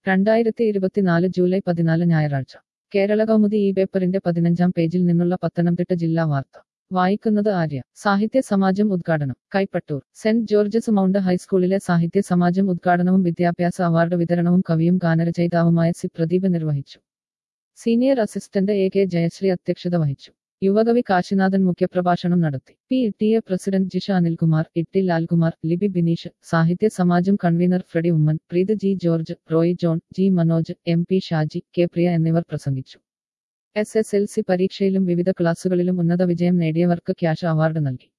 രണ്ടായിരത്തി ഇരുപത്തിനാല് ജൂലൈ പതിനാല് ഞായറാഴ്ച കേരള കൗമുദി ഈ പേപ്പറിന്റെ പതിനഞ്ചാം പേജിൽ നിന്നുള്ള പത്തനംതിട്ട ജില്ലാ വാർത്ത വായിക്കുന്നത് ആര്യ സാഹിത്യ സമാജം ഉദ്ഘാടനം കൈപ്പട്ടൂർ സെന്റ് ജോർജസ് മൗണ്ട് ഹൈസ്കൂളിലെ സാഹിത്യ സമാജം ഉദ്ഘാടനവും വിദ്യാഭ്യാസ അവാർഡ് വിതരണവും കവിയും ഗാനരചയിതാവുമായ സി പ്രദീപ് നിർവഹിച്ചു senior assistant A K Jayasree അധ്യക്ഷത വഹിച്ചു യുവകവി കാശിനാഥൻ മുഖ്യപ്രഭാഷണം നടത്തി P T A president Jisha Anilkumar Itty Lalkumar Libi Bineesh സാഹിത്യ സമാജം convener Freddy Oommen Preeth G George Roy John G Manoj M P Shaji K Priya എന്നിവർ പ്രസംഗിച്ചു എസ് എസ് എൽ സി പരീക്ഷയിലും വിവിധ ക്ലാസുകളിലും ഉന്നത വിജയം നേടിയവർക്ക് ക്യാഷ് അവാർഡ് നൽകി